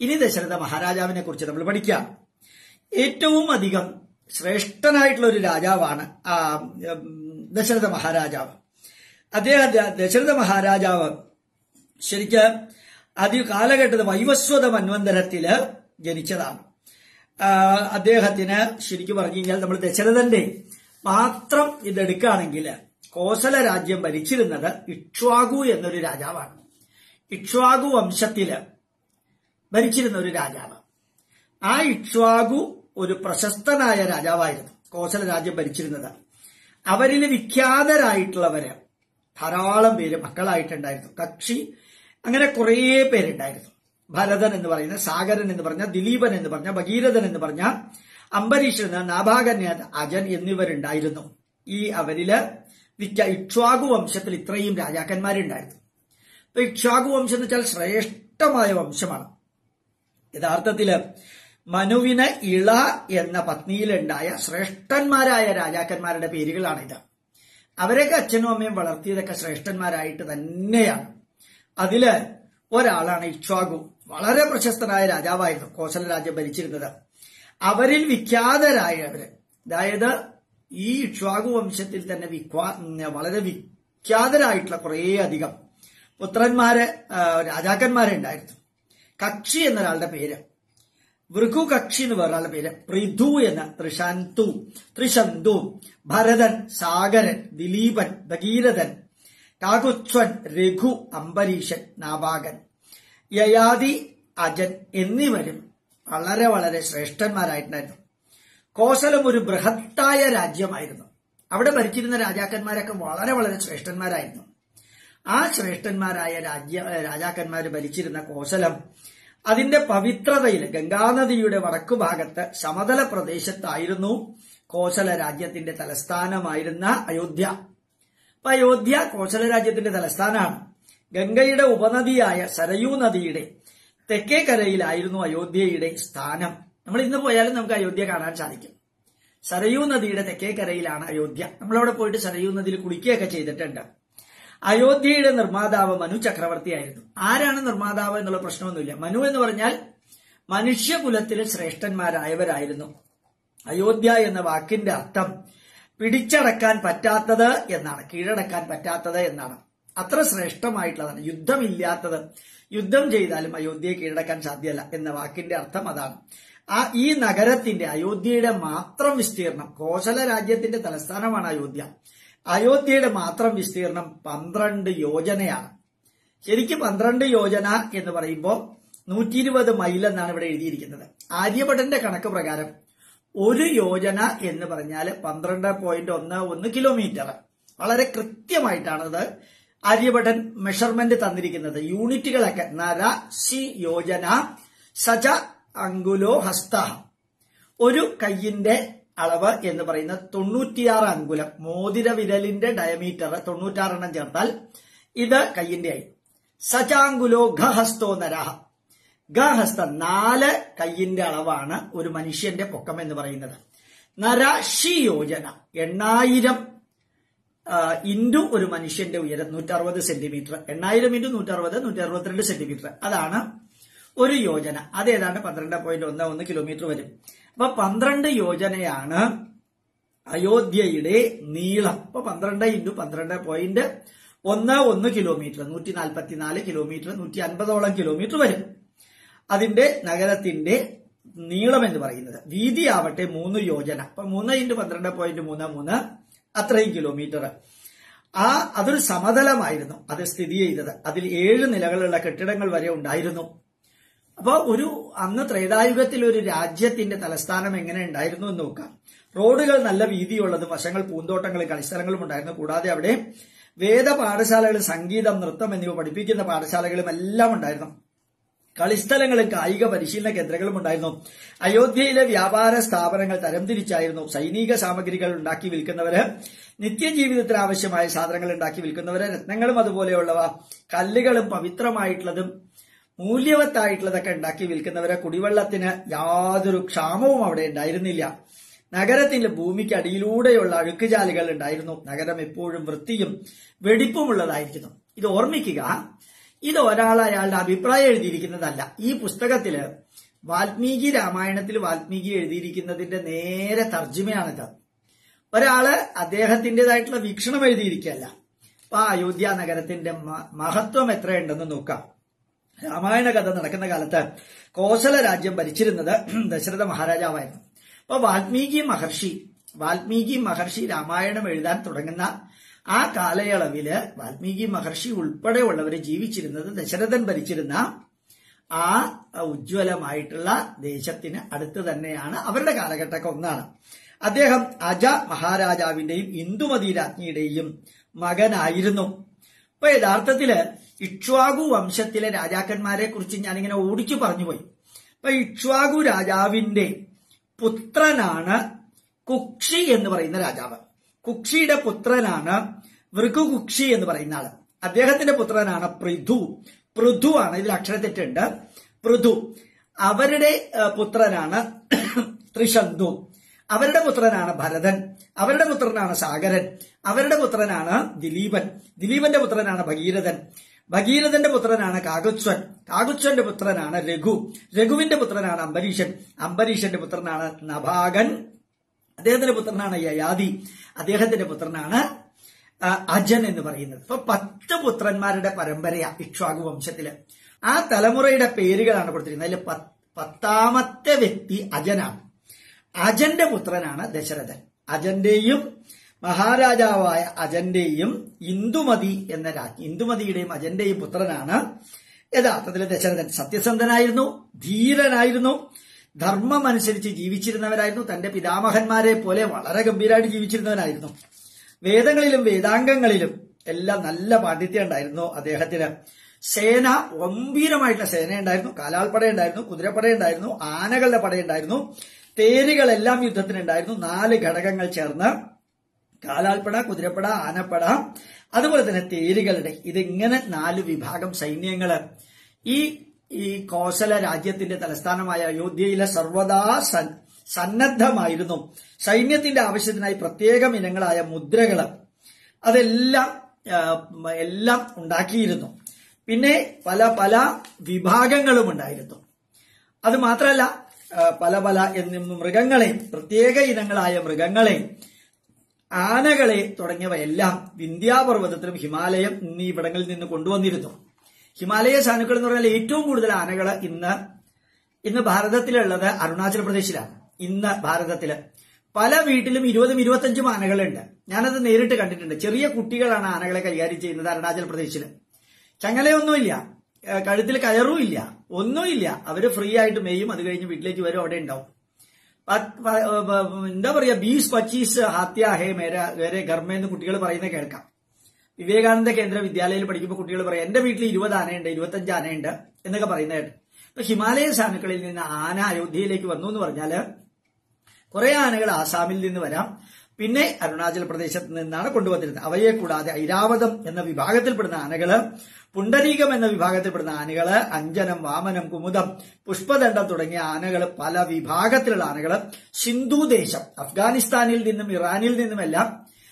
ഇനി ദശരഥ മഹാരാജാവിനെ കുറിച്ച് നമ്മൾ പഠിക്കാം ഏറ്റവും അധികം ശ്രേഷ്ഠനായിട്ടുള്ള ഒരു രാജാവാണ് ആ, ഉം, ദശരഥ മഹാരാജാവ് അദ്ദേഹം ദ- ദശരഥ മഹാരാജാവ് ശരിക്ക് അതി കാലഘട്ടത്തിൽ വൈവസ്വത മന്വന്തരത്തില് ജനിച്ചതാണ് ആ, അദ്ദേഹത്തിന് ശരിക്കും പറഞ്ഞു കഴിഞ്ഞാൽ നമ്മൾ ദശരഥന്റെ മാത്രം ഇതെടുക്കുകയാണെങ്കിൽ കോസല രാജ്യം ഭരിച്ചിരുന്നത് ഇക്ഷ്വാകു എന്നൊരു രാജാവാണ് ഇക്ഷ്വാകു വംശത്തില് ഭരിച്ചിരുന്ന ഒരു രാജാവ് ആ ഇക്ഷ്വാകു ഒരു പ്രശസ്തനായ രാജാവായിരുന്നു കോസല രാജ്യം ഭരിച്ചിരുന്നത് അവരിൽ വിഖ്യാതരായിട്ടുള്ളവര് ധാരാളം പേര് മക്കളായിട്ടുണ്ടായിരുന്നു കക്ഷി അങ്ങനെ കുറേ പേരുണ്ടായിരുന്നു ഭരതൻ എന്ന് പറയുന്ന സാഗരൻ എന്ന് പറഞ്ഞ ദിലീപൻ എന്ന് പറഞ്ഞ ഭഗീരഥൻ എന്ന് പറഞ്ഞ അംബരീഷൻ നാഭാകന്യ അജൻ എന്നിവരുണ്ടായിരുന്നു ഈ അവരില് വിഖ്യ ഇക്ഷ്വാകു വംശത്തിൽ ഇത്രയും രാജാക്കന്മാരുണ്ടായിരുന്നു ഇപ്പൊ ഇക്ഷ്വാകു വംശം എന്ന് വെച്ചാൽ ശ്രേഷ്ഠമായ വംശമാണ് യഥാർത്ഥത്തില് മനുവിന് ഇള എന്ന പത്നിയിലുണ്ടായ ശ്രേഷ്ഠന്മാരായ രാജാക്കന്മാരുടെ പേരുകളാണിത് അവരൊക്കെ അച്ഛനും അമ്മയും വളർത്തിയതൊക്കെ ശ്രേഷ്ഠന്മാരായിട്ട് തന്നെയാണ് അതില് ഒരാളാണ് ഇക്ഷ്വാകു വളരെ പ്രശസ്തനായ രാജാവായിരുന്നു കോസല രാജ്യം ഭരിച്ചിരുന്നത് അവരിൽ വിഖ്യാതരായവര് അതായത് ഈ ഇക്ഷ്വാകു വംശത്തിൽ തന്നെ വിഖ്വാ- ഉം, വളരെ വിഖ്യാതരായിട്ടുള്ള കുറേ അധികം പുത്രന്മാര് ആ, രാജാക്കന്മാരുണ്ടായിരുന്നു കക്ഷി എന്നൊരാളുടെ പേര് ഭൃഗു കക്ഷി എന്ന് വേറൊരാളുടെ പേര് പൃഥു എന്ന ത്രിശാന്തു ത്രിശന്തു ഭരതൻ സാഗരൻ ദിലീപൻ ഭഗീരഥൻ കാകുച്വൻ രഘു അംബരീഷൻ നാഭാഗൻ യയാതി അജൻ എന്നിവരും വളരെ വളരെ ശ്രേഷ്ഠന്മാരായിട്ടുണ്ടായിരുന്നു കോസലം ഒരു ബൃഹത്തായ രാജ്യമായിരുന്നു അവിടെ ഭരിച്ചിരുന്ന രാജാക്കന്മാരൊക്കെ വളരെ വളരെ ശ്രേഷ്ഠന്മാരായിരുന്നു ആ ശ്രേഷ്ഠന്മാരായ രാജ്യ രാജാക്കന്മാർ ഭരിച്ചിരുന്ന കോസലം അതിന്റെ പവിത്രതയിൽ ഗംഗാനദിയുടെ വടക്കുഭാഗത്ത് സമതല പ്രദേശത്തായിരുന്നു കോസല രാജ്യത്തിന്റെ തലസ്ഥാനമായിരുന്ന അയോധ്യ അപ്പൊ അയോധ്യ കോസല രാജ്യത്തിന്റെ തലസ്ഥാനമാണ് ഗംഗയുടെ ഉപനദിയായ സരയൂ നദിയുടെ തെക്കേ കരയിലായിരുന്നു അയോധ്യയുടെ സ്ഥാനം നമ്മൾ ഇന്ന് പോയാലും നമുക്ക് അയോധ്യ കാണാൻ സാധിക്കും സരയൂ നദിയുടെ തെക്കേ കരയിലാണ് അയോധ്യ നമ്മളവിടെ പോയിട്ട് സരയൂ നദിയിൽ കുളിക്കുകയൊക്കെ ചെയ്തിട്ടുണ്ട് അയോധ്യയുടെ നിർമ്മാതാവ് മനു ചക്രവർത്തിയായിരുന്നു ആരാണ് നിർമ്മാതാവ് എന്നുള്ള പ്രശ്നമൊന്നുമില്ല മനു എന്ന് പറഞ്ഞാൽ മനുഷ്യകുലത്തിലെ ശ്രേഷ്ഠന്മാരായവരായിരുന്നു അയോധ്യ എന്ന വാക്കിന്റെ അർത്ഥം പിടിച്ചടക്കാൻ പറ്റാത്തത് എന്നാണ് കീഴടക്കാൻ പറ്റാത്തത് എന്നാണ് അത്ര ശ്രേഷ്ഠമായിട്ടുള്ളതാണ് യുദ്ധമില്ലാത്തത് യുദ്ധം ചെയ്താലും അയോധ്യയെ കീഴടക്കാൻ സാധ്യമല്ല എന്ന വാക്കിന്റെ അർത്ഥം അതാണ് ആ ഈ നഗരത്തിന്റെ അയോധ്യയുടെ മാത്രം വിസ്തീർണം കോസല രാജ്യത്തിന്റെ തലസ്ഥാനമാണ് അയോധ്യ അയോധ്യയുടെ മാത്രം വിസ്തീർണം പന്ത്രണ്ട് യോജനയാണ് ശരിക്കും പന്ത്രണ്ട് യോജന എന്ന് പറയുമ്പോൾ നൂറ്റി ഇരുപത് മൈൽ എന്നാണ് ഇവിടെ എഴുതിയിരിക്കുന്നത് ആര്യഭടന്റെ കണക്ക് പ്രകാരം ഒരു യോജന എന്ന് പറഞ്ഞാൽ പന്ത്രണ്ട് പോയിന്റ് ഒന്ന് ഒന്ന് കിലോമീറ്റർ വളരെ കൃത്യമായിട്ടാണ് അത് ആര്യഭടൻ മെഷർമെന്റ് തന്നിരിക്കുന്നത് യൂണിറ്റുകളൊക്കെ നര സി യോജന സജ അങ്കുലോ ഹസ്ത ഒരു കയ്യിന്റെ അളവ് എന്ന് പറയുന്നത് തൊണ്ണൂറ്റിയാറ് അങ്കുലം മോതിര വിരലിന്റെ ഡയമീറ്റർ തൊണ്ണൂറ്റാറെണ്ണം ചേർത്താൽ ഇത് കയ്യിന്റെ ആയി സജാങ്കുലോ ഘഹസ്തോ നരഹ ഗഹസ്ത നാല് കയ്യിന്റെ അളവാണ് ഒരു മനുഷ്യന്റെ പൊക്കം എന്ന് പറയുന്നത് നര ഷി യോജന എണ്ണായിരം ഇൻറ്റു ഒരു മനുഷ്യന്റെ ഉയരം നൂറ്ററുപത് സെന്റിമീറ്റർ എണ്ണായിരം ഇൻറ്റു നൂറ്ററുപത് നൂറ്റി അറുപത്തിരണ്ട് സെന്റിമീറ്റർ അതാണ് ഒരു യോജന അത് ഏതാണ്ട് പന്ത്രണ്ട് പോയിന്റ് ഒന്ന് ഒന്ന് കിലോമീറ്റർ വരും അപ്പൊ പന്ത്രണ്ട് യോജനയാണ് അയോധ്യയുടെ നീളം അപ്പൊ പന്ത്രണ്ട് ഇൻറ്റു പന്ത്രണ്ട് പോയിന്റ് ഒന്ന് ഒന്ന് കിലോമീറ്റർ നൂറ്റി നാൽപ്പത്തിനാല് കിലോമീറ്റർ നൂറ്റി അൻപതോളം കിലോമീറ്റർ വരും അതിന്റെ നഗരത്തിന്റെ നീളം എന്ന് പറയുന്നത് വീതി ആവട്ടെ മൂന്ന് യോജന അപ്പൊ മൂന്ന് ഇൻറ്റു പന്ത്രണ്ട് പോയിന്റ് മൂന്ന് മൂന്ന് അത്രയും കിലോമീറ്റർ ആ അതൊരു സമതലമായിരുന്നു അത് സ്ഥിതി ചെയ്തത് അതിൽ ഏഴ് നിലകളുള്ള കെട്ടിടങ്ങൾ വരെ ഉണ്ടായിരുന്നു അപ്പൊ ഒരു അന്ന് ത്രേതായുഗത്തിൽ ഒരു രാജ്യത്തിന്റെ തലസ്ഥാനം എങ്ങനെ ഉണ്ടായിരുന്നു എന്ന് നോക്കാം റോഡുകൾ നല്ല വീതിയുള്ളതും വശങ്ങൾ പൂന്തോട്ടങ്ങളും കളിസ്ഥലങ്ങളും ഉണ്ടായിരുന്നു കൂടാതെ അവിടെ വേദ പാഠശാലകളും സംഗീതം നൃത്തം എന്നിവ പഠിപ്പിക്കുന്ന പാഠശാലകളും എല്ലാം ഉണ്ടായിരുന്നു കളിസ്ഥലങ്ങളും കായിക പരിശീലന കേന്ദ്രങ്ങളും ഉണ്ടായിരുന്നു അയോധ്യയിലെ വ്യാപാര സ്ഥാപനങ്ങൾ തരംതിരിച്ചായിരുന്നു സൈനിക സാമഗ്രികൾ ഉണ്ടാക്കി വിൽക്കുന്നവര് നിത്യജീവിതത്തിന് ആവശ്യമായ സാധനങ്ങൾ ഉണ്ടാക്കി വിൽക്കുന്നവര് രത്നങ്ങളും അതുപോലെയുള്ളവ കല്ലുകളും പവിത്രമായിട്ടുള്ളതും മൂല്യവത്തായിട്ടുള്ളതൊക്കെ ഉണ്ടാക്കി വിൽക്കുന്നവരെ കുടിവെള്ളത്തിന് യാതൊരു ക്ഷാമവും അവിടെ ഉണ്ടായിരുന്നില്ല നഗരത്തിന്റെ ഭൂമിക്ക് അടിയിലൂടെയുള്ള അഴുക്കുചാലുകൾ ഉണ്ടായിരുന്നു നഗരം എപ്പോഴും വൃത്തിയും വെടിപ്പുമുള്ളതായിരിക്കുന്നു ഇത് ഓർമ്മിക്കുക ഇത് ഒരാൾ അയാളുടെ അഭിപ്രായം എഴുതിയിരിക്കുന്നതല്ല ഈ പുസ്തകത്തില് വാൽമീകി രാമായണത്തിൽ വാൽമീകി എഴുതിയിരിക്കുന്നതിന്റെ നേരെ തർജ്ജിമയാണിത് ഒരാള് അദ്ദേഹത്തിൻ്റെതായിട്ടുള്ള വീക്ഷണം എഴുതിയിരിക്കുകയല്ല അപ്പൊ ആ അയോധ്യ നഗരത്തിന്റെ മ- മഹത്വം എത്രയുണ്ടെന്ന് നോക്കാം രാമായണ കഥ നടക്കുന്ന കാലത്ത് കോസല രാജ്യം ഭരിച്ചിരുന്നത് ദശരഥ മഹാരാജാവായിരുന്നു അപ്പൊ വാൽമീകി മഹർഷി വാൽമീകി മഹർഷി രാമായണം എഴുതാൻ തുടങ്ങുന്ന ആ കാലയളവില് വാൽമീകി മഹർഷി ഉൾപ്പെടെയുള്ളവർ ജീവിച്ചിരുന്നത് ദശരഥൻ ഭരിച്ചിരുന്ന ആ ഉജ്ജ്വലമായിട്ടുള്ള ദേശത്തിന് അടുത്ത് തന്നെയാണ് അവരുടെ കാലഘട്ടമൊക്കെ ഒന്നാണ് അദ്ദേഹം അജ മഹാരാജാവിന്റെയും ഇന്ദുമതി രാജ്ഞിയുടെയും മകനായിരുന്നു ഇപ്പൊ യഥാർത്ഥത്തില് ഇക്ഷ്വാകു വംശത്തിലെ രാജാക്കന്മാരെ കുറിച്ച് ഞാനിങ്ങനെ ഓടിച്ചു പറഞ്ഞുപോയി അപ്പൊ ഇക്ഷ്വാകു രാജാവിന്റെ പുത്രനാണ് കുക്ഷി എന്ന് പറയുന്ന രാജാവ് കുക്ഷിയുടെ പുത്രനാണ് വൃഗുകുക്ഷി എന്ന് പറയുന്ന ആള് അദ്ദേഹത്തിന്റെ പുത്രനാണ് പൃഥു പൃഥു ആണ് ഇതിൽ അക്ഷരത്തെറ്റുണ്ട് പൃഥു അവരുടെ ഏഹ്, പുത്രനാണ് ത്രിശന്തു അവരുടെ പുത്രനാണ് ഭരതൻ അവരുടെ പുത്രനാണ് സാഗരൻ അവരുടെ പുത്രനാണ് ദിലീപൻ ദിലീപന്റെ പുത്രനാണ് ഭഗീരഥൻ ഭഗീരഥന്റെ പുത്രനാണ് കാകുത്സ്വൻ കാകുത്സ്വന്റെ പുത്രനാണ് രഘു രഘുവിന്റെ പുത്രനാണ് അംബരീഷൻ അംബരീഷന്റെ പുത്രനാണ് നഭാഗൻ അദ്ദേഹത്തിന്റെ പുത്രനാണ് യയാതി അദ്ദേഹത്തിന്റെ പുത്രനാണ് ആ, അജൻ എന്ന് പറയുന്നത് അപ്പൊ പത്ത് പുത്രന്മാരുടെ പരമ്പരയാ ഇക്ഷ്വാകു വംശത്തില് ആ തലമുറയുടെ പേരുകളാണ് കൊടുത്തിരിക്കുന്നത് അതിൽ പത്ത് പത്താമത്തെ വ്യക്തി അജനാണ് അജന്റെ പുത്രനാണ് ദശരഥൻ അജന്റെയും മഹാരാജാവായ അജന്റെയും ഇന്ദുമതി എന്ന രാജ്ഞി ഇന്ദുമതിയുടെയും അജന്റെയും പുത്രനാണ് യഥാർത്ഥത്തിൽ ദശരഥൻ സത്യസന്ധനായിരുന്നു ധീരനായിരുന്നു ധർമ്മം അനുസരിച്ച് ജീവിച്ചിരുന്നവരായിരുന്നു തന്റെ പിതാമഹന്മാരെ പോലെ വളരെ ഗംഭീരമായിട്ട് ജീവിച്ചിരുന്നവനായിരുന്നു വേദങ്ങളിലും വേദാംഗങ്ങളിലും എല്ലാം നല്ല പാണ്ഡിത്യം ഉണ്ടായിരുന്നു അദ്ദേഹത്തിന് സേന ഗംഭീരമായിട്ടുള്ള സേനയുണ്ടായിരുന്നു കാലാൾപ്പടയുണ്ടായിരുന്നു കുതിരപ്പടയുണ്ടായിരുന്നു ആനകളുടെ പടയുണ്ടായിരുന്നു തേരുകളെല്ലാം യുദ്ധത്തിനുണ്ടായിരുന്നു നാല് ഘടകങ്ങൾ ചേർന്ന് കാലാൾപ്പട കുതിരപ്പട ആനപ്പട അതുപോലെ തന്നെ തേരുകളുടെ ഇതിങ്ങനെ നാല് വിഭാഗം സൈന്യങ്ങള് ഈ ഈ കോസല രാജ്യത്തിന്റെ തലസ്ഥാനമായ അയോധ്യയിലെ സർവദാ സൻ- സന്നദ്ധമായിരുന്നു സൈന്യത്തിന്റെ ആവശ്യത്തിനായി പ്രത്യേകം ഇനങ്ങളായ മുദ്രകള് അതെല്ലാം ആ, എല്ലാം ഉണ്ടാക്കിയിരുന്നു പിന്നെ പല പല വിഭാഗങ്ങളും ഉണ്ടായിരുന്നു അത് മാത്രമല്ല ആ, പല പല എന്ന് മൃഗങ്ങളെ പ്രത്യേക ഇനങ്ങളായ മൃഗങ്ങളെ ആനകളെ തുടങ്ങിയവയെല്ലാം വിന്ധ്യാപർവ്വതത്തിലും ഹിമാലയം എന്നീ ഇവിടങ്ങളിൽ നിന്ന് കൊണ്ടുവന്നിരുന്നു ഹിമാലയ സാനുക്കൾ എന്ന് പറഞ്ഞാൽ ഏറ്റവും കൂടുതൽ ആനകൾ ഇന്ന് ഇന്ന് ഭാരതത്തിലുള്ളത് അരുണാചൽ പ്രദേശിലാണ് ഇന്ന് ഭാരതത്തില് പല വീട്ടിലും ഇരുപതും ഇരുപത്തഞ്ചും ആനകളുണ്ട് ഞാനത് നേരിട്ട് കണ്ടിട്ടുണ്ട് ചെറിയ കുട്ടികളാണ് ആനകളെ കൈകാര്യം ചെയ്യുന്നത് അരുണാചൽ പ്രദേശിൽ ചങ്ങലയൊന്നുമില്ല ഏഹ് കഴുത്തിൽ കയറുമില്ല ഒന്നുമില്ല അവര് ഫ്രീ ആയിട്ട് മേയും അത് കഴിഞ്ഞ് വീട്ടിലേക്ക് വരും അവിടെ ഉണ്ടാവും പത്ത് പ- ഏഹ് പ- എന്താ പറയാ ബീസ് പച്ചീസ് ഹാത്യ ഹേ മേര വേറെ ഗർമ്മ കുട്ടികൾ പറയുന്നത് കേൾക്കാം വിവേകാനന്ദ കേന്ദ്ര വിദ്യാലയത്തിൽ പഠിക്കുമ്പോൾ കുട്ടികൾ പറയും എന്റെ വീട്ടിൽ ഇരുപത് ആനയുണ്ട് ഇരുപത്തഞ്ച് ആനയുണ്ട് എന്നൊക്കെ പറയുന്നത് കേട്ട് ഇപ്പൊ ഹിമാലയ സാനുക്കളിൽ നിന്ന് ആന അയോധ്യയിലേക്ക് വന്നു എന്ന് പറഞ്ഞാല് കുറെ ആനകൾ ആസാമിൽ നിന്ന് വരാം പിന്നെ അരുണാചൽ പ്രദേശത്ത് നിന്നാണ് കൊണ്ടുവന്നിരുന്നത് അവയെ കൂടാതെ ഐരാവതം എന്ന വിഭാഗത്തിൽപ്പെടുന്ന ആനകള് പുണ്ടരീകം എന്ന വിഭാഗത്തിൽപ്പെടുന്ന ആനകള് അഞ്ജനം വാമനം കുമുദം പുഷ്പദണ്ഡം തുടങ്ങിയ ആനകൾ പല വിഭാഗത്തിലുള്ള ആനകള് സിന്ധു ദേശം അഫ്ഗാനിസ്ഥാനിൽ നിന്നും ഇറാനിൽ നിന്നുമെല്ലാം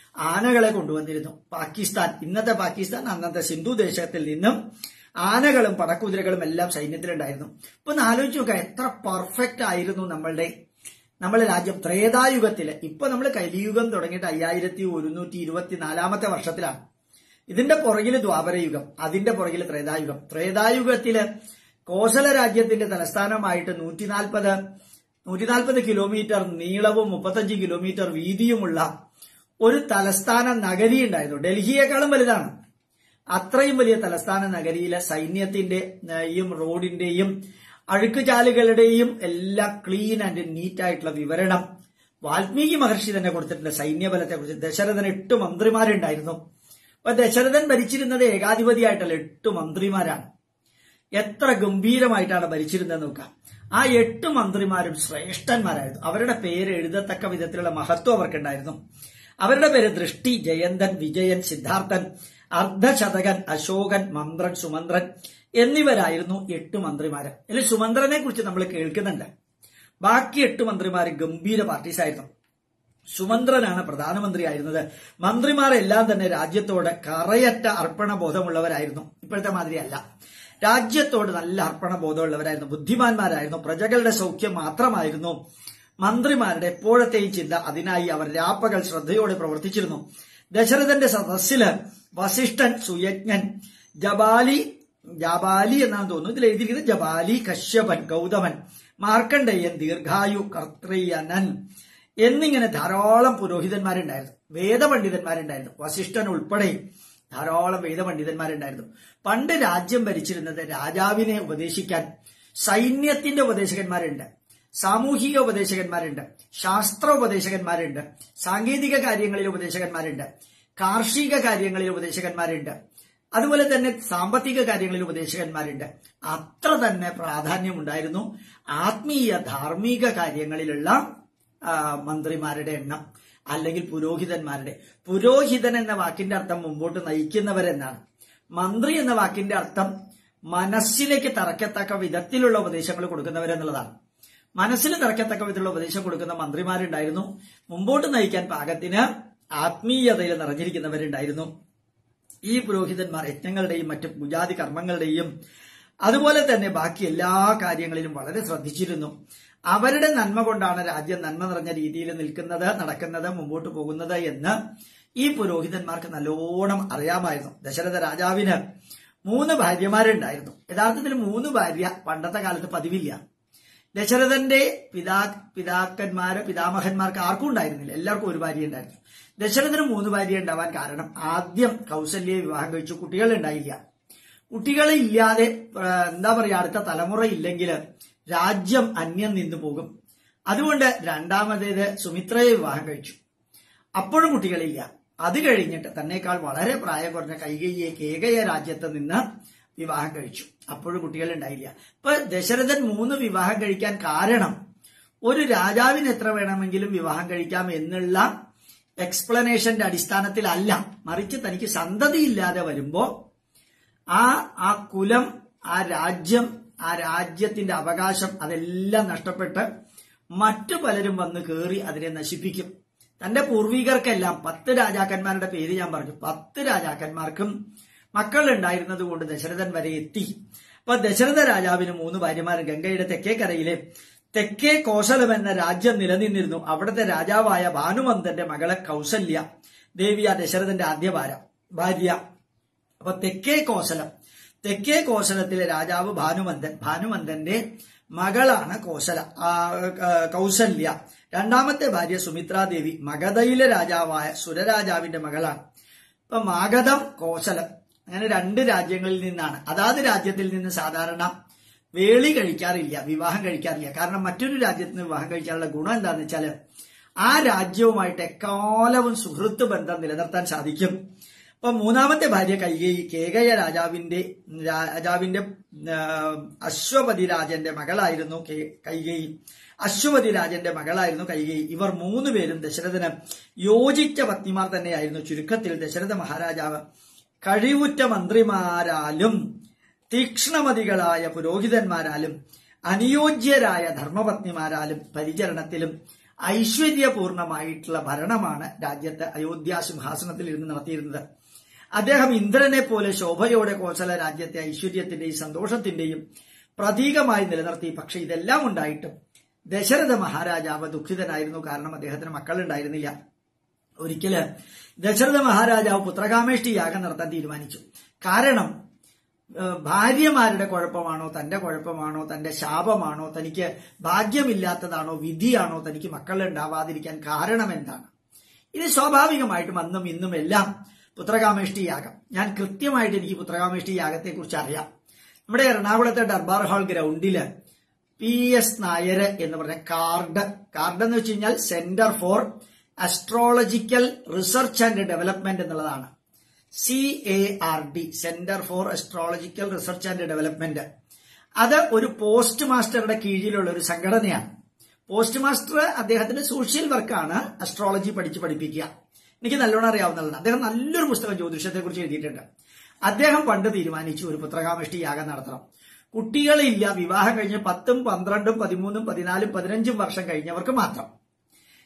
ആനകളെ കൊണ്ടുവന്നിരുന്നു പാകിസ്ഥാൻ ഇന്നത്തെ പാകിസ്ഥാൻ അന്നത്തെ സിന്ധു ദേശത്തിൽ നിന്നും ആനകളും പടക്കുതിരകളും എല്ലാം സൈന്യത്തിലുണ്ടായിരുന്നു ഇപ്പൊ ഒന്ന് ആലോചിച്ച് നോക്കുക എത്ര പെർഫെക്റ്റ് ആയിരുന്നു നമ്മളുടെ നമ്മുടെ രാജ്യം ത്രേതായുഗത്തില് ഇപ്പൊ നമ്മൾ കലിയുഗം തുടങ്ങിയിട്ട് അയ്യായിരത്തി ഒരുന്നൂറ്റി ഇരുപത്തിനാലാമത്തെ വർഷത്തിലാണ് ഇതിന്റെ പുറകില് ദ്വാപരയുഗം അതിന്റെ പുറകില് ത്രേതായുഗം ത്രേതായുഗത്തില് കോസല രാജ്യത്തിന്റെ തലസ്ഥാനമായിട്ട് നൂറ്റി നാൽപ്പത് നൂറ്റി നാൽപ്പത് കിലോമീറ്റർ നീളവും മുപ്പത്തഞ്ച് കിലോമീറ്റർ വീതിയുമുള്ള ഒരു തലസ്ഥാന നഗരി ഉണ്ടായിരുന്നു ഡൽഹിയെക്കാളും വലുതാണ് അത്രയും വലിയ തലസ്ഥാന നഗരിയിലെ സൈന്യത്തിന്റെയും റോഡിന്റെയും അഴുക്കുചാലുകളുടെയും എല്ലാം ക്ലീൻ ആൻഡ് നീറ്റ് ആയിട്ടുള്ള വിവരണം വാൽമീകി മഹർഷി തന്നെ കൊടുത്തിട്ടുണ്ട് സൈന്യബലത്തെ കുറിച്ച് ദശരഥന് എട്ട് മന്ത്രിമാരുണ്ടായിരുന്നു അപ്പൊ ദശരഥൻ ഭരിച്ചിരുന്നത് ഏകാധിപതിയായിട്ടല്ല എട്ട് മന്ത്രിമാരാണ് എത്ര ഗംഭീരമായിട്ടാണ് ഭരിച്ചിരുന്നത് നോക്കാം ആ എട്ട് മന്ത്രിമാരും ശ്രേഷ്ഠന്മാരായിരുന്നു അവരുടെ പേര് എഴുതത്തക്ക വിധത്തിലുള്ള മഹത്വം അവർക്കുണ്ടായിരുന്നു അവരുടെ പേര് ദൃഷ്ടി ജയന്തൻ വിജയൻ സിദ്ധാർത്ഥൻ അർദ്ധശതകൻ അശോകൻ മന്ത്രൻ സുമന്ത്രൻ എന്നിവരായിരുന്നു എട്ട് മന്ത്രിമാര് ഇതിൽ സുമന്ത്രനെ കുറിച്ച് നമ്മൾ കേൾക്കുന്നുണ്ട് ബാക്കി എട്ട് മന്ത്രിമാര് ഗംഭീര പാർട്ടീസ് ആയിരുന്നു സുമന്ത്രനാണ് പ്രധാനമന്ത്രിയായിരുന്നത് മന്ത്രിമാരെല്ലാം തന്നെ രാജ്യത്തോട് കറയറ്റ അർപ്പണ ബോധമുള്ളവരായിരുന്നു ഇപ്പോഴത്തെ മാതിരിയല്ല രാജ്യത്തോട് നല്ല അർപ്പണ ബോധമുള്ളവരായിരുന്നു ബുദ്ധിമാന്മാരായിരുന്നു പ്രജകളുടെ സൗഖ്യം മാത്രമായിരുന്നു മന്ത്രിമാരുടെ എപ്പോഴത്തെയും ചിന്ത അതിനായി അവർ രാപ്പകൽ ശ്രദ്ധയോടെ പ്രവർത്തിച്ചിരുന്നു ദശരഥന്റെ സദസ്സില് വസിഷ്ഠൻ സുയജ്ഞൻ ജബാലി ജബാലി എന്നാണ് തോന്നുന്നു ഇതിൽ എഴുതിയിരിക്കുന്നത് ജബാലി കശ്യപൻ ഗൗതമൻ മാർക്കണ്ഡേയൻ ദീർഘായു കർത്രയനൻ എന്നിങ്ങനെ ധാരാളം പുരോഹിതന്മാരുണ്ടായിരുന്നു വേദപണ്ഡിതന്മാരുണ്ടായിരുന്നു വസിഷ്ഠൻ ഉൾപ്പെടെ ധാരാളം വേദപണ്ഡിതന്മാരുണ്ടായിരുന്നു പണ്ട് രാജ്യം ഭരിച്ചിരുന്നത് രാജാവിനെ ഉപദേശിക്കാൻ സൈന്യത്തിന്റെ ഉപദേശകന്മാരുണ്ട് സാമൂഹിക ഉപദേശകന്മാരുണ്ട് ശാസ്ത്ര ഉപദേശകന്മാരുണ്ട് സാങ്കേതിക കാര്യങ്ങളിൽ ഉപദേശകന്മാരുണ്ട് കാർഷിക കാര്യങ്ങളിൽ ഉപദേശകന്മാരുണ്ട് അതുപോലെ തന്നെ സാമ്പത്തിക കാര്യങ്ങളിൽ ഉപദേശകന്മാരുണ്ട് അത്ര തന്നെ പ്രാധാന്യമുണ്ടായിരുന്നു ആത്മീയ ധാർമ്മിക കാര്യങ്ങളിലുള്ള ആ, മന്ത്രിമാരുടെ എണ്ണം അല്ലെങ്കിൽ പുരോഹിതന്മാരുടെ പുരോഹിതൻ എന്ന വാക്കിന്റെ അർത്ഥം മുമ്പോട്ട് നയിക്കുന്നവരെന്നാണ് മന്ത്രി എന്ന വാക്കിന്റെ അർത്ഥം മനസ്സിലേക്ക് തറക്കത്തക്ക വിധത്തിലുള്ള ഉപദേശങ്ങൾ കൊടുക്കുന്നവരെന്നുള്ളതാണ് മനസ്സിൽ തറക്കത്തക്ക വിധത്തിലുള്ള ഉപദേശം കൊടുക്കുന്ന മന്ത്രിമാരുണ്ടായിരുന്നു മുമ്പോട്ട് നയിക്കാൻ പാകത്തിന് ആത്മീയതയിൽ നിറഞ്ഞിരിക്കുന്നവരുണ്ടായിരുന്നു ഈ പുരോഹിതന്മാർ യജ്ഞങ്ങളുടെയും മറ്റ് പൂജാതി കർമ്മങ്ങളുടെയും അതുപോലെ തന്നെ ബാക്കി എല്ലാ കാര്യങ്ങളിലും വളരെ ശ്രദ്ധിച്ചിരുന്നു അവരുടെ നന്മ കൊണ്ടാണ് രാജ്യം നന്മ നിറഞ്ഞ രീതിയിൽ നിൽക്കുന്നത് നടക്കുന്നത് മുമ്പോട്ട് പോകുന്നത് എന്ന് ഈ പുരോഹിതന്മാർക്ക് നല്ലോണം അറിയാമായിരുന്നു ദശരഥ രാജാവിന് മൂന്ന് ഭാര്യമാരുണ്ടായിരുന്നു യഥാർത്ഥത്തിൽ മൂന്ന് ഭാര്യ പണ്ടത്തെ കാലത്ത് പതിവില്ല ദശരഥന്റെ പിതാ പിതാക്കന്മാര് പിതാമഹന്മാർക്ക് ആർക്കും ഉണ്ടായിരുന്നില്ല എല്ലാവർക്കും ഒരു ഭാര്യ ഉണ്ടായിരുന്നു ദശരഥന് മൂന്ന് ഭാര്യ ഉണ്ടാവാൻ കാരണം ആദ്യം കൗസല്യെ വിവാഹം കഴിച്ചു കുട്ടികൾ ഉണ്ടായില്ല കുട്ടികളെ ഇല്ലാതെ ആ, എന്താ പറയാ അടുത്ത തലമുറ ഇല്ലെങ്കിൽ രാജ്യം അന്യം നിന്നു പോകും അതുകൊണ്ട് രണ്ടാമതേത് സുമിത്രയെ വിവാഹം കഴിച്ചു അപ്പോഴും കുട്ടികളില്ല അത് കഴിഞ്ഞിട്ട് തന്നേക്കാൾ വളരെ പ്രായം കുറഞ്ഞ കൈകയ്യെ കേകയ രാജ്യത്ത് നിന്ന് വിവാഹം കഴിച്ചു അപ്പോഴും കുട്ടികൾ ഉണ്ടായില്ല ഇപ്പൊ ദശരഥൻ മൂന്ന് വിവാഹം കഴിക്കാൻ കാരണം ഒരു രാജാവിന് എത്ര വേണമെങ്കിലും വിവാഹം കഴിക്കാം എന്നുള്ള എക്സ്പ്ലനേഷന്റെ അടിസ്ഥാനത്തിലല്ല മറിച്ച് തനിക്ക് സന്തതിയില്ലാതെ വരുമ്പോ ആ ആ കുലം ആ രാജ്യം ആ രാജ്യത്തിന്റെ അവകാശം അതെല്ലാം നഷ്ടപ്പെട്ട് മറ്റു പലരും വന്ന് കയറി അതിനെ നശിപ്പിക്കും തന്റെ പൂർവികർക്കെല്ലാം പത്ത് രാജാക്കന്മാരുടെ പേര് ഞാൻ പറഞ്ഞു പത്ത് രാജാക്കന്മാർക്കും മക്കൾ ഉണ്ടായിരുന്നത് കൊണ്ട് ദശരഥൻ വരെ എത്തി അപ്പൊ ദശരഥ രാജാവിന് മൂന്ന് ഭാര്യമാർ ഗംഗയുടെ തെക്കേ കരയിലെ തെക്കേ കോശലം എന്ന രാജ്യം നിലനിന്നിരുന്നു അവിടുത്തെ രാജാവായ ഭാനുമന്തന്റെ മകളെ കൗസല്യ ദേവിയ ദശരഥന്റെ ആദ്യ ഭാര്യ ഭാര്യ അപ്പൊ തെക്കേ കോശലം തെക്കേ കോശലത്തിലെ രാജാവ് ഭാനുമന്തൻ ഭാനുമന്തന്റെ മകളാണ് കോശല ആ, ആ, കൗസല്യ രണ്ടാമത്തെ ഭാര്യ സുമിത്രാദേവി മഗധയിലെ രാജാവായ സുരരാജാവിന്റെ മകളാണ് ഇപ്പൊ മാഗധം കോശലം അങ്ങനെ രണ്ട് രാജ്യങ്ങളിൽ നിന്നാണ് അതാത് രാജ്യത്തിൽ നിന്ന് സാധാരണ വേളി കഴിക്കാറില്ല വിവാഹം കഴിക്കാറില്ല കാരണം മറ്റൊരു രാജ്യത്ത് നിന്ന് വിവാഹം കഴിക്കാനുള്ള ഗുണം എന്താണെന്ന് വെച്ചാല് ആ രാജ്യവുമായിട്ട് എക്കാലവും സുഹൃത്ത് ബന്ധം നിലനിർത്താൻ സാധിക്കും അപ്പൊ മൂന്നാമത്തെ ഭാര്യ കൈകേയി കേകയ രാജാവിന്റെ രാജാവിന്റെ ആ, അശ്വപതി രാജന്റെ മകളായിരുന്നു കേ- കൈകേയി അശ്വപതി രാജന്റെ മകളായിരുന്നു കൈകേയി ഇവർ മൂന്നുപേരും ദശരഥന് യോജിച്ച പത്നിമാർ തന്നെയായിരുന്നു ചുരുക്കത്തിൽ ദശരഥ മഹാരാജാവ് കഴിവുറ്റ മന്ത്രിമാരാലും തീക്ഷ്ണമതികളായ പുരോഹിതന്മാരാലും അനുയോജ്യരായ ധർമ്മപത്നിമാരാലും പരിചരണത്തിലും ഐശ്വര്യപൂർണമായിട്ടുള്ള ഭരണമാണ് രാജ്യത്ത് അയോധ്യ സിംഹാസനത്തിൽ ഇരുന്ന് നടത്തിയിരുന്നത് അദ്ദേഹം ഇന്ദ്രനെ പോലെ ശോഭയോടെ കോസല രാജ്യത്തെ ഐശ്വര്യത്തിന്റെയും സന്തോഷത്തിന്റെയും പ്രതീകമായി നിലനിർത്തി പക്ഷെ ഇതെല്ലാം ഉണ്ടായിട്ടും ദശരഥ മഹാരാജാവ് ദുഃഖിതനായിരുന്നു കാരണം അദ്ദേഹത്തിന് മക്കളുണ്ടായിരുന്നില്ല ഒരിക്കല് ദശരഥ മഹാരാജാവ് പുത്രകാമേഷ്ടി യാഗം നടത്താൻ തീരുമാനിച്ചു കാരണം ഏഹ്, ഭാര്യമാരുടെ കുഴപ്പമാണോ തന്റെ കുഴപ്പമാണോ തന്റെ ശാപമാണോ തനിക്ക് ഭാഗ്യമില്ലാത്തതാണോ വിധിയാണോ തനിക്ക് മക്കൾ ഉണ്ടാവാതിരിക്കാൻ കാരണം എന്താണ് ഇത് സ്വാഭാവികമായിട്ടും അന്നും ഇന്നും എല്ലാം പുത്രകാമേഷ്ടി യാഗം ഞാൻ കൃത്യമായിട്ട് എനിക്ക് പുത്രകാമേഷ്ടി യാഗത്തെ കുറിച്ച് അറിയാം നമ്മുടെ എറണാകുളത്തെ ദർബാർ ഹാൾ ഗ്രൗണ്ടില് പി എസ് നായർ എന്ന് പറഞ്ഞ കാർഡ് കാർഡ് എന്ന് വെച്ച് കഴിഞ്ഞാൽ centre for astrological research and development എന്നുള്ളതാണ് C A R D centre for astrological research and development അത് ഒരു പോസ്റ്റ് മാസ്റ്ററുടെ കീഴിലുള്ള ഒരു സംഘടനയാണ് പോസ്റ്റ് മാസ്റ്റർ അദ്ദേഹത്തിന്റെ സോഷ്യൽ വർക്കാണ് അസ്ട്രോളജി പഠിച്ച് പഠിപ്പിക്കുക എനിക്ക് നല്ലോണം അറിയാവുന്നതാണ് അദ്ദേഹം നല്ലൊരു പുസ്തകം ജ്യോതിഷത്തെ കുറിച്ച് എഴുതിയിട്ടുണ്ട് അദ്ദേഹം പണ്ട് തീരുമാനിച്ചു ഒരു പുത്രകാമഷ്ടി യാഗം നടത്തണം കുട്ടികളില്ല വിവാഹം കഴിഞ്ഞ് പത്തും പന്ത്രണ്ടും പതിമൂന്നും പതിനാലും പതിനഞ്ചും വർഷം കഴിഞ്ഞവർക്ക് മാത്രം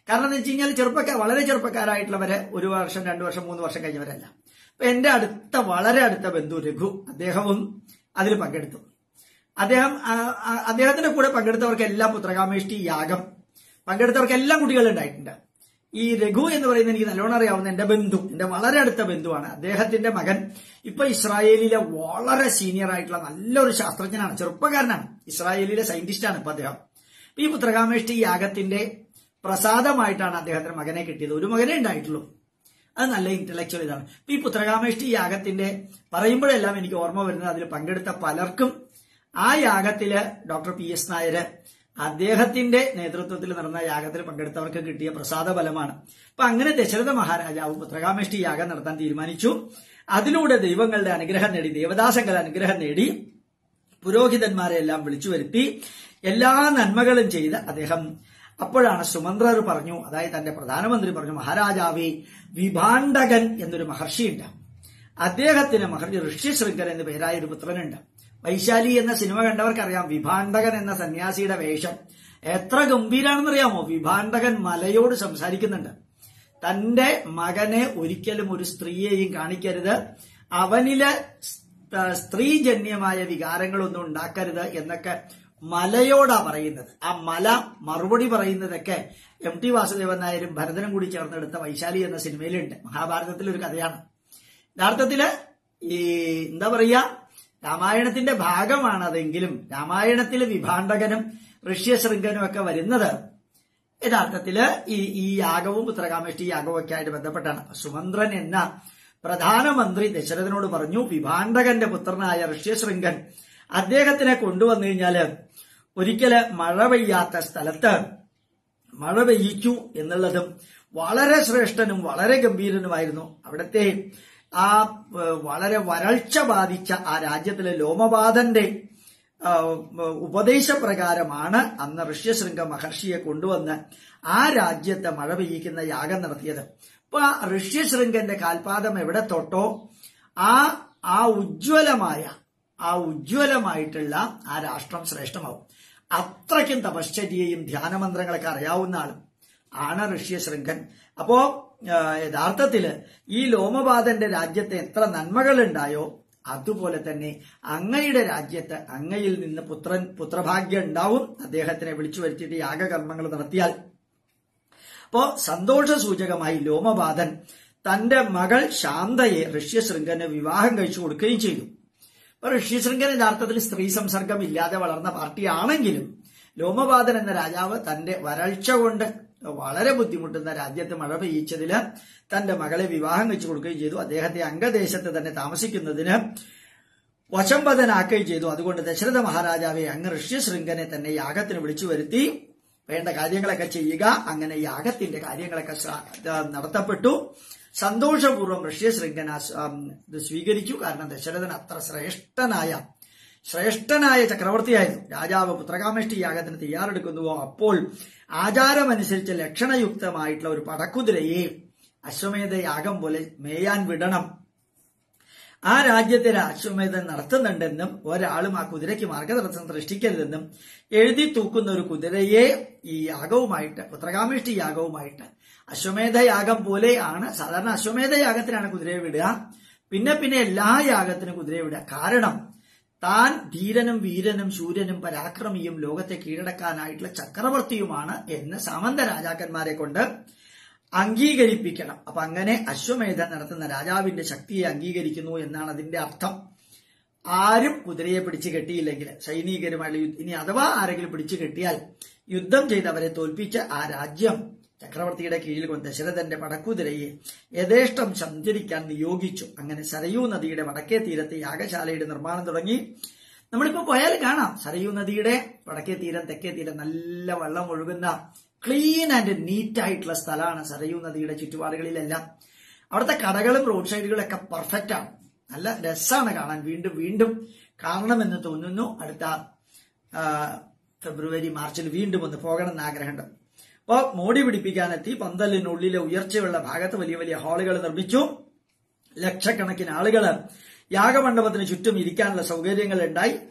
കാരണം എന്ന് വെച്ച് കഴിഞ്ഞാൽ ചെറുപ്പക്കാർ വളരെ ചെറുപ്പക്കാരായിട്ടുള്ളവര് ഒരു വർഷം രണ്ടു വർഷം മൂന്ന് വർഷം കഴിഞ്ഞവരല്ല അപ്പൊ എന്റെ അടുത്ത വളരെ അടുത്ത ബന്ധു രഘു അദ്ദേഹവും അതിൽ പങ്കെടുത്തു അദ്ദേഹം ആ, ആ, അദ്ദേഹത്തിന്റെ കൂടെ പങ്കെടുത്തവർക്കെല്ലാം പുത്രകാമേഷ്ടി യാഗം പങ്കെടുത്തവർക്കെല്ലാം കുട്ടികൾ ഉണ്ടായിട്ടുണ്ട് ഈ രഘു എന്ന് പറയുന്നത് എനിക്ക് നല്ലോണം അറിയാവുന്ന എന്റെ ബന്ധു എന്റെ വളരെ അടുത്ത ബന്ധുവാണ് അദ്ദേഹത്തിന്റെ മകൻ ഇപ്പൊ ഇസ്രായേലിലെ വളരെ സീനിയർ ആയിട്ടുള്ള നല്ലൊരു ശാസ്ത്രജ്ഞനാണ് ചെറുപ്പക്കാരനാണ് ഇസ്രായേലിലെ സയന്റിസ്റ്റാണ് ഇപ്പൊ അദ്ദേഹം ഈ പുത്രകാമേഷ്ടി യാഗത്തിന്റെ പ്രസാദമായിട്ടാണ് അദ്ദേഹത്തിന്റെ മകനെ കിട്ടിയത് ഒരു മകനെ ഉണ്ടായിട്ടുള്ളൂ അത് നല്ല ഇന്റലക്ച്വൽ ഇതാണ് ഇപ്പൊ ഈ പുത്രകാമേഷ്ടി യാഗത്തിന്റെ പറയുമ്പോഴെല്ലാം എനിക്ക് ഓർമ്മ വരുന്നത് അതിൽ പങ്കെടുത്ത പലർക്കും ആ യാഗത്തില് ഡോക്ടർ പി എസ് നായര് അദ്ദേഹത്തിന്റെ നേതൃത്വത്തിൽ നടന്ന യാഗത്തിൽ പങ്കെടുത്തവർക്ക് കിട്ടിയ പ്രസാദ ഫലമാണ് അപ്പൊ അങ്ങനെ ദശരഥ മഹാരാജാവ് പുത്രകാമേഷ്ടി യാഗം നടത്താൻ തീരുമാനിച്ചു അതിലൂടെ ദൈവങ്ങളുടെ അനുഗ്രഹം നേടി ദേവദാസങ്ങളുടെ അനുഗ്രഹം നേടി പുരോഹിതന്മാരെ എല്ലാം വിളിച്ചു വരുത്തി എല്ലാ നന്മകളും ചെയ്ത് അദ്ദേഹം അപ്പോഴാണ് സുമന്ത്രർ പറഞ്ഞു അതായത് തന്റെ പ്രധാനമന്ത്രി പറഞ്ഞു മഹാരാജാവേ വിഭാണ്ഡകൻ എന്നൊരു മഹർഷിയുണ്ട് അദ്ദേഹത്തിന് മഹർഷി ഋഷ്യശൃംഖൻ എന്ന് പേരായ ഒരു പുത്രനുണ്ട് വൈശാലി എന്ന സിനിമ കണ്ടവർക്കറിയാം വിഭാണ്ഡകൻ എന്ന സന്യാസിയുടെ വേഷം എത്ര ഗംഭീരാണെന്നറിയാമോ വിഭാണ്ഡകൻ മലയോട് സംസാരിക്കുന്നുണ്ട് തന്റെ മകനെ ഒരിക്കലും ഒരു സ്ത്രീയെയും കാണിക്കരുത് അവനില് സ്- സ്ത്രീജന്യമായ വികാരങ്ങളൊന്നും ഉണ്ടാക്കരുത് എന്നൊക്കെ മലയോടാ പറയുന്നത് ആ മല മറുപടി പറയുന്നതൊക്കെ എം ടി വാസുദേവൻ നായരും ഭരതനും കൂടി ചേർന്നെടുത്ത വൈശാലി എന്ന സിനിമയിലുണ്ട് മഹാഭാരതത്തിലെ ഒരു കഥയാണ് യഥാർത്ഥത്തില് ഈ എന്താ പറയാ രാമായണത്തിന്റെ ഭാഗമാണ് അതെങ്കിലും രാമായണത്തിലെ വിഭാണ്ഡകനും ഋഷ്യശൃംഖനും ഒക്കെ വരുന്നത് യഥാർത്ഥത്തില് ഈ ഈ യാഗവും പുത്രകാമേഷ്ടി യാഗവും ഒക്കെ ആയിട്ട് ബന്ധപ്പെട്ടാണ് സുമന്ത്രൻ എന്ന പ്രധാനമന്ത്രി ദശരഥനോട് പറഞ്ഞു വിഭാണ്ഡകന്റെ പുത്രനായ ഋഷ്യശൃംഖൻ അദ്ദേഹത്തിനെ കൊണ്ടുവന്നു കഴിഞ്ഞാല് ഒരിക്കല് മഴ പെയ്യാത്ത സ്ഥലത്ത് മഴ പെയ്യിച്ചു എന്നുള്ളതും വളരെ ശ്രേഷ്ഠനും വളരെ ഗംഭീരനുമായിരുന്നു അവിടുത്തെ ആ ഏഹ്, വളരെ വരൾച്ച ബാധിച്ച ആ രാജ്യത്തിലെ ലോമപാതന്റെ ആ, ഉപദേശപ്രകാരമാണ് അന്ന് ഋഷ്യശൃംഗ മഹർഷിയെ കൊണ്ടുവന്ന് ആ രാജ്യത്തെ മഴ പെയ്യിക്കുന്ന യാഗം നടത്തിയത് അപ്പൊ ആ ഋഷ്യശൃംഗന്റെ കാൽപാദം എവിടെ തൊട്ടോ ആ ആ ഉജ്ജ്വലമായ ആ ഉജ്ജ്വലമായിട്ടുള്ള ആ രാഷ്ട്രം ശ്രേഷ്ഠമാവും അത്രയ്ക്കും തപശ്ചര്യയും ധ്യാനമന്ത്രങ്ങളൊക്കെ അറിയാവുന്ന ആളും ആണ് ഋഷ്യശൃംഖൻ അപ്പോ ആ, യഥാർത്ഥത്തില് ഈ ലോമപാതന്റെ രാജ്യത്തെ എത്ര നന്മകളുണ്ടായോ അതുപോലെ തന്നെ അങ്ങയുടെ രാജ്യത്ത് അങ്ങയിൽ നിന്ന് പുത്രൻ പുത്രഭാഗ്യം ഉണ്ടാവും അദ്ദേഹത്തിനെ വിളിച്ചു വരുത്തിയിട്ട് യാഗകർമ്മങ്ങൾ നടത്തിയാൽ അപ്പോ സന്തോഷ സൂചകമായി ലോമപാതൻ തന്റെ മകൾ ശാന്തയെ ഋഷ്യശൃംഖന് വിവാഹം കഴിച്ചു കൊടുക്കുകയും ചെയ്തു അപ്പൊ ഋഷ്യശൃംഖൻ യഥാർത്ഥത്തിൽ സ്ത്രീ സംസർഗം ഇല്ലാതെ വളർന്ന പാർട്ടിയാണെങ്കിലും ലോമപാതൻ എന്ന രാജാവ് തന്റെ വരൾച്ച കൊണ്ട് വളരെ ബുദ്ധിമുട്ടുന്ന രാജ്യത്ത് മഴ പെയ്യിച്ചതില് തന്റെ മകളെ വിവാഹം കഴിച്ചു കൊടുക്കുകയും ചെയ്തു അദ്ദേഹത്തെ അംഗദേശത്ത് തന്നെ താമസിക്കുന്നതിന് വശംബദനാക്കുകയും ചെയ്തു അതുകൊണ്ട് ദശരഥ മഹാരാജാവെ അങ്ങ് ഋഷ്യശൃംഖനെ തന്നെ യാഗത്തിന് വിളിച്ചു വരുത്തി വേണ്ട കാര്യങ്ങളൊക്കെ ചെയ്യുക അങ്ങനെ യാഗത്തിന്റെ കാര്യങ്ങളൊക്കെ ശ്ര- ആ, നടത്തപ്പെട്ടു സന്തോഷപൂർവ്വം ഋഷ്യശൃംഖൻ ആ സ്- ആം, ഇത് സ്വീകരിച്ചു കാരണം ദശരഥൻ അത്ര ശ്രേഷ്ഠനായ ശ്രേഷ്ഠനായ ചക്രവർത്തിയായിരുന്നു രാജാവ് പുത്രകാമേഷ്ടി യാഗത്തിന് തയ്യാറെടുക്കുന്നുവോ അപ്പോൾ ആചാരമനുസരിച്ച് ലക്ഷണയുക്തമായിട്ടുള്ള ഒരു പടക്കുതിരയെ അശ്വമേധ യാഗം പോലെ മേയാൻ വിടണം ആ രാജ്യത്തെ അശ്വമേധം നടത്തുന്നുണ്ടെന്നും ഒരാളും ആ കുതിരയ്ക്ക് മാർഗതടസ്സം സൃഷ്ടിക്കരുതെന്നും എഴുതി തൂക്കുന്ന ഒരു കുതിരയെ ഈ യാഗവുമായിട്ട് പുത്രകാമേഷ്ടി യാഗവുമായിട്ട് അശ്വമേധ യാഗം പോലെയാണ് സാധാരണ അശ്വമേധ യാഗത്തിനാണ് കുതിരയെ വിടുക പിന്നെ പിന്നെ എല്ലാ യാഗത്തിനും കുതിരയെ വിടുക കാരണം താൻ ധീരനും വീരനും ശൂരനും പരാക്രമിയും ലോകത്തെ കീഴടക്കാനായിട്ടുള്ള ചക്രവർത്തിയുമാണ് എന്ന് സാമന്ത രാജാക്കന്മാരെ കൊണ്ട് അംഗീകരിപ്പിക്കണം അപ്പൊ അങ്ങനെ അശ്വമേധം നടത്തുന്ന രാജാവിന്റെ ശക്തിയെ അംഗീകരിക്കുന്നു എന്നാണ് അതിന്റെ അർത്ഥം ആരും കുതിരയെ പിടിച്ചു കെട്ടിയില്ലെങ്കിൽ സൈനികരുമായുള്ള യുദ്ധ- ഇനി അഥവാ ആരെങ്കിലും പിടിച്ചു കെട്ടിയാൽ യുദ്ധം ചെയ്ത് അവരെ തോൽപ്പിച്ച് ആ രാജ്യം ചക്രവർത്തിയുടെ കീഴിൽ കൊണ്ട് ദശരഥന്റെ പടക്കുതിരയെ യഥേഷ്ടം സഞ്ചരിക്കാൻ നിയോഗിച്ചു അങ്ങനെ സരയൂ നദിയുടെ വടക്കേ തീരത്ത് യാഗശാലയുടെ നിർമ്മാണം തുടങ്ങി നമ്മളിപ്പോ പോയാൽ കാണാം സരയൂ നദിയുടെ വടക്കേ തീരം തെക്കേ തീരം നല്ല വെള്ളം ഒഴുകുന്ന ക്ലീൻ ആൻഡ് നീറ്റ് ആയിട്ടുള്ള സ്ഥലമാണ് സരയൂ നദിയുടെ ചുറ്റുപാടുകളിലെല്ലാം അവിടുത്തെ കടകളും റോഡ് സൈഡുകളൊക്കെ പെർഫെക്റ്റ് ആണ് നല്ല രസമാണ് കാണാൻ വീണ്ടും വീണ്ടും കാണണമെന്ന് തോന്നുന്നു അടുത്ത ആ, ഫെബ്രുവരി മാർച്ചിൽ വീണ്ടും ഒന്ന് പോകണം എന്ന് ആഗ്രഹമുണ്ട് അപ്പോൾ മോടി പിടിപ്പിക്കാനെത്തി പന്തലിനുള്ളിലെ ഉയർച്ചയുള്ള ഭാഗത്ത് വലിയ വലിയ ഹാളുകൾ നിർമ്മിച്ചു ലക്ഷക്കണക്കിന് ആളുകൾ യാഗമണ്ഡപത്തിന് ചുറ്റും ഇരിക്കാനുള്ള സൗകര്യങ്ങൾ ഉണ്ടായി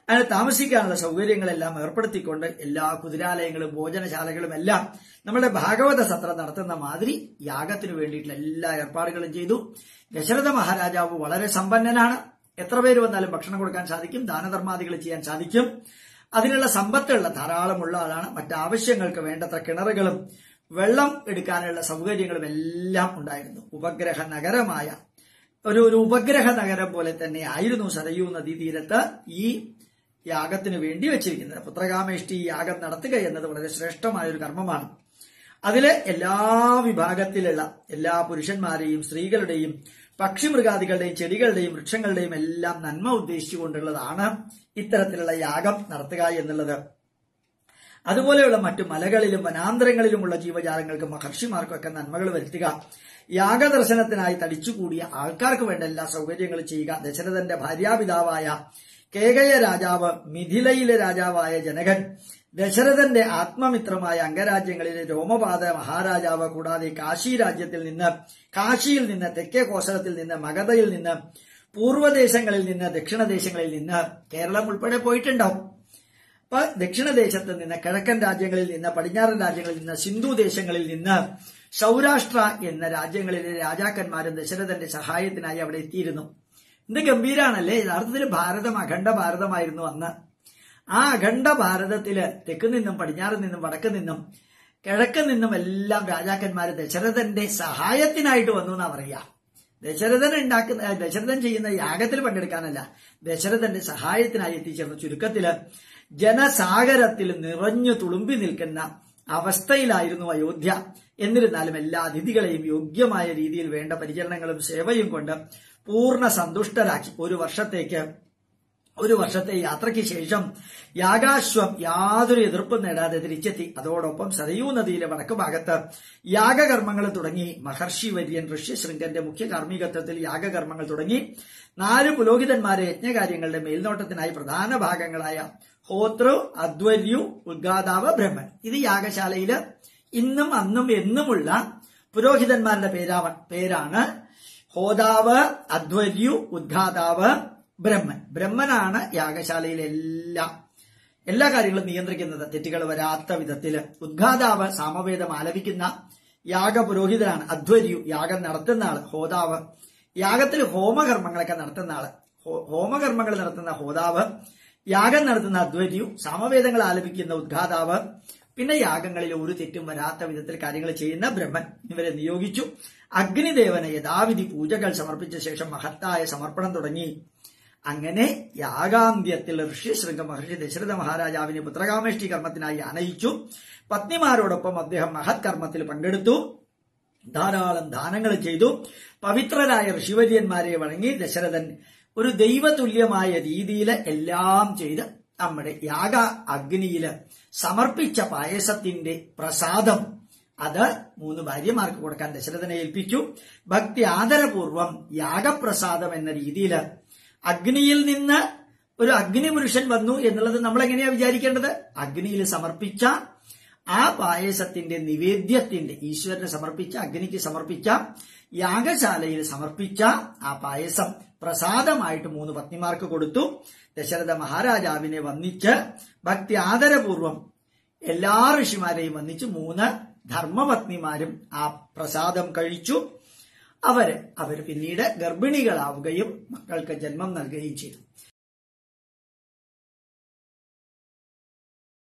അതിന് താമസിക്കാനുള്ള സൗകര്യങ്ങളെല്ലാം ഏർപ്പെടുത്തിക്കൊണ്ട് എല്ലാ കുതിരാലയങ്ങളും ഭോജനശാലകളും എല്ലാം നമ്മുടെ ഭാഗവത സത്രം നടത്തുന്ന മാതിരി യാഗത്തിന് വേണ്ടിയിട്ടുള്ള എല്ലാ ഏർപ്പാടുകളും ചെയ്തു ദശരഥ മഹാരാജാവ് വളരെ സമ്പന്നനാണ് എത്ര പേര് വന്നാലും ഭക്ഷണം കൊടുക്കാൻ സാധിക്കും ദാനധർമാദികൾ ചെയ്യാൻ സാധിക്കും അതിനുള്ള സമ്പത്തുള്ള ധാരാളമുള്ള ആളാണ് മറ്റാവശ്യങ്ങൾക്ക് വേണ്ടത്ര കിണറുകളും വെള്ളം എടുക്കാനുള്ള സൗകര്യങ്ങളും എല്ലാം ഉണ്ടായിരുന്നു ഉപഗ്രഹ നഗരമായ ഒരു ഒരു ഉപഗ്രഹ നഗരം പോലെ തന്നെ ആയിരുന്നു സരയൂ നദീതീരത്ത് ഈ യാഗത്തിന് വേണ്ടി വെച്ചിരിക്കുന്നത് പുത്രകാമേഷ്ടി യാഗം നടത്തുക എന്നത് വളരെ ശ്രേഷ്ഠമായ ഒരു കർമ്മമാണ് അതില് എല്ലാ വിഭാഗത്തിലുള്ള എല്ലാ പുരുഷന്മാരെയും സ്ത്രീകളുടെയും പക്ഷിമൃഗാദികളുടെയും ചെടികളുടെയും വൃക്ഷങ്ങളുടെയും എല്ലാം നന്മ ഉദ്ദേശിച്ചുകൊണ്ടുള്ളതാണ് ഇത്തരത്തിലുള്ള യാഗം നടത്തുക എന്നുള്ളത് അതുപോലെയുള്ള മറ്റു മലകളിലും വനാന്തരങ്ങളിലുമുള്ള ജീവജാലങ്ങൾക്ക് മഹർഷിമാർക്കും ഒക്കെ നന്മകൾ വരുത്തുക യാഗദർശനത്തിനായി തടിച്ചുകൂടിയ ആൾക്കാർക്ക് വേണ്ട എല്ലാ സൗകര്യങ്ങളും ചെയ്യുക ദശരഥന്റെ ഭാര്യാപിതാവായ കേകയ രാജാവ് മിഥിലയിലെ രാജാവായ ജനകൻ ദശരഥന്റെ ആത്മമിത്രമായ അംഗരാജ്യങ്ങളിലെ രോമപാത മഹാരാജാവ് കൂടാതെ കാശി രാജ്യത്തിൽ നിന്ന് കാശിയിൽ നിന്ന് തെക്കേ കോസലത്തിൽ നിന്ന് മഗധയിൽ നിന്ന് പൂർവ്വദേശങ്ങളിൽ നിന്ന് ദക്ഷിണദേശങ്ങളിൽ നിന്ന് കേരളം ഉൾപ്പെടെ പോയിട്ടുണ്ടാവും അപ്പൊ ദക്ഷിണദേശത്ത് നിന്ന് കിഴക്കൻ രാജ്യങ്ങളിൽ നിന്ന് പടിഞ്ഞാറൻ രാജ്യങ്ങളിൽ നിന്ന് സിന്ധു ദേശങ്ങളിൽ നിന്ന് സൗരാഷ്ട്ര എന്ന രാജ്യങ്ങളിലെ രാജാക്കന്മാരും ദശരഥന്റെ സഹായത്തിനായി അവിടെ എത്തിയിരുന്നു ഇത് ഗംഭീരാണല്ലേ യഥാർത്ഥത്തിൽ ഭാരതം അഖണ്ഡ ഭാരതമായിരുന്നു അന്ന് ആ അഖണ്ഡ ഭാരതത്തില് തെക്ക് നിന്നും പടിഞ്ഞാറ് നിന്നും വടക്ക് നിന്നും കിഴക്ക് നിന്നും എല്ലാം രാജാക്കന്മാര് ദശരഥന്റെ സഹായത്തിനായിട്ട് വന്നു എന്നാ പറയാ ദശരഥൻ ഉണ്ടാക്കുന്ന ദശരഥൻ ചെയ്യുന്ന യാഗത്തിൽ പങ്കെടുക്കാനല്ല ദശരഥന്റെ സഹായത്തിനായി എത്തിച്ചേർന്ന ചുരുക്കത്തില് ജനസാഗരത്തിൽ നിറഞ്ഞു തുളുമ്പി നിൽക്കുന്ന അവസ്ഥയിലായിരുന്നു അയോധ്യ എന്നിരുന്നാലും എല്ലാ അതിഥികളെയും യോഗ്യമായ രീതിയിൽ വേണ്ട പരിചരണങ്ങളും സേവയും കൊണ്ട് പൂർണ്ണ സന്തുഷ്ടരാക്കി ഒരു വർഷത്തേക്ക് ഒരു വർഷത്തെ യാത്രയ്ക്ക് ശേഷം യാഗാശ്വം യാതൊരു എതിർപ്പും നേടാതെ തിരിച്ചെത്തി അതോടൊപ്പം സരയൂ നദിയിലെ വടക്ക് ഭാഗത്ത് യാഗകർമ്മങ്ങൾ തുടങ്ങി മഹർഷി വര്യൻ ഋഷ്യശൃംഗന്റെ മുഖ്യ കാർമ്മികത്വത്തിൽ യാഗകർമ്മങ്ങൾ തുടങ്ങി നാല് പുരോഹിതന്മാരെ യജ്ഞകാര്യങ്ങളുടെ മേൽനോട്ടത്തിനായി പ്രധാന ഭാഗങ്ങളായ ഹോതൃ അദ്വര്യു ഉദ്ഗാതാവ് ബ്രഹ്മൻ ഇത് യാഗശാലയില് ഇന്നും അന്നും എന്നുമുള്ള പുരോഹിതന്മാരുടെ പേരാ പേരാണ് ഹോതാവ് അദ്വര്യു ഉദ്ഘാതാവ് ബ്രഹ്മൻ ബ്രഹ്മനാണ് യാഗശാലയിലെ എല്ലാ എല്ലാ കാര്യങ്ങളും നിയന്ത്രിക്കുന്നത് തെറ്റുകൾ വരാത്ത വിധത്തില് ഉദ്ഘാതാവ് സാമവേദം ആലപിക്കുന്ന യാഗപുരോഹിതനാണ് അധ്വര്യു യാഗം നടത്തുന്ന ആള് ഹോതാവ് യാഗത്തിൽ ഹോമകർമ്മങ്ങളൊക്കെ നടത്തുന്ന ആള് ഹോമകർമ്മങ്ങൾ നടത്തുന്ന ഹോതാവ് യാഗം നടത്തുന്ന അധ്വര്യു സാമവേദങ്ങൾ ആലപിക്കുന്ന ഉദ്ഘാതാവ് പിന്നെ യാഗങ്ങളിൽ ഒരു തെറ്റും വരാത്ത വിധത്തിൽ കാര്യങ്ങൾ ചെയ്യുന്ന ബ്രഹ്മൻ ഇവരെ നിയോഗിച്ചു അഗ്നിദേവന് യഥാവിധി പൂജകൾ സമർപ്പിച്ച ശേഷം മഹത്തായ സമർപ്പണം തുടങ്ങി അങ്ങനെ യാഗാന്ത്യത്തിൽ ഋഷ്യശൃംഗ മഹർഷി ദശരഥ മഹാരാജാവിനെ പുത്രകാമേഷ്ടി കർമ്മത്തിനായി അനയിച്ചു പത്നിമാരോടൊപ്പം അദ്ദേഹം മഹത് കർമ്മത്തിൽ പങ്കെടുത്തു ധാരാളം ദാനങ്ങൾ ചെയ്തു പവിത്രരായ ഋഷിവര്യന്മാരെ വണങ്ങി ദശരഥൻ ഒരു ദൈവതുല്യമായ രീതിയിൽ എല്ലാം ചെയ്ത് നമ്മുടെ യാഗ അഗ്നിയില് സമർപ്പിച്ച പായസത്തിന്റെ പ്രസാദം അത് മൂന്ന് ഭാര്യമാർക്ക് കൊടുക്കാൻ ദശരഥനെ ഏൽപ്പിച്ചു ഭക്തി ആദരപൂർവം യാഗപ്രസാദം എന്ന രീതിയിൽ അഗ്നിയിൽ നിന്ന് ഒരു അഗ്നിപുരുഷൻ വന്നു എന്നുള്ളത് നമ്മൾ എങ്ങനെയാ വിചാരിക്കേണ്ടത് അഗ്നിയിൽ സമർപ്പിച്ച ആ പായസത്തിന്റെ നിവേദ്യത്തിന്റെ ഈശ്വരന് സമർപ്പിച്ച അഗ്നിക്ക് സമർപ്പിച്ച യാഗശാലയിൽ സമർപ്പിച്ച ആ പായസം പ്രസാദമായിട്ട് മൂന്ന് പത്നിമാർക്ക് കൊടുത്തു ദശരഥ മഹാരാജാവിനെ വന്നിച്ച് ഭക്തി ആദരപൂർവം എല്ലാ ഋഷിമാരെയും വന്നിച്ച് മൂന്ന് ധർമ്മപത്നിമാരും ആ പ്രസാദം കഴിച്ചു അവര് അവർ പിന്നീട് ഗർഭിണികളാവുകയും മക്കൾക്ക് ജന്മം നൽകുകയും ചെയ്തു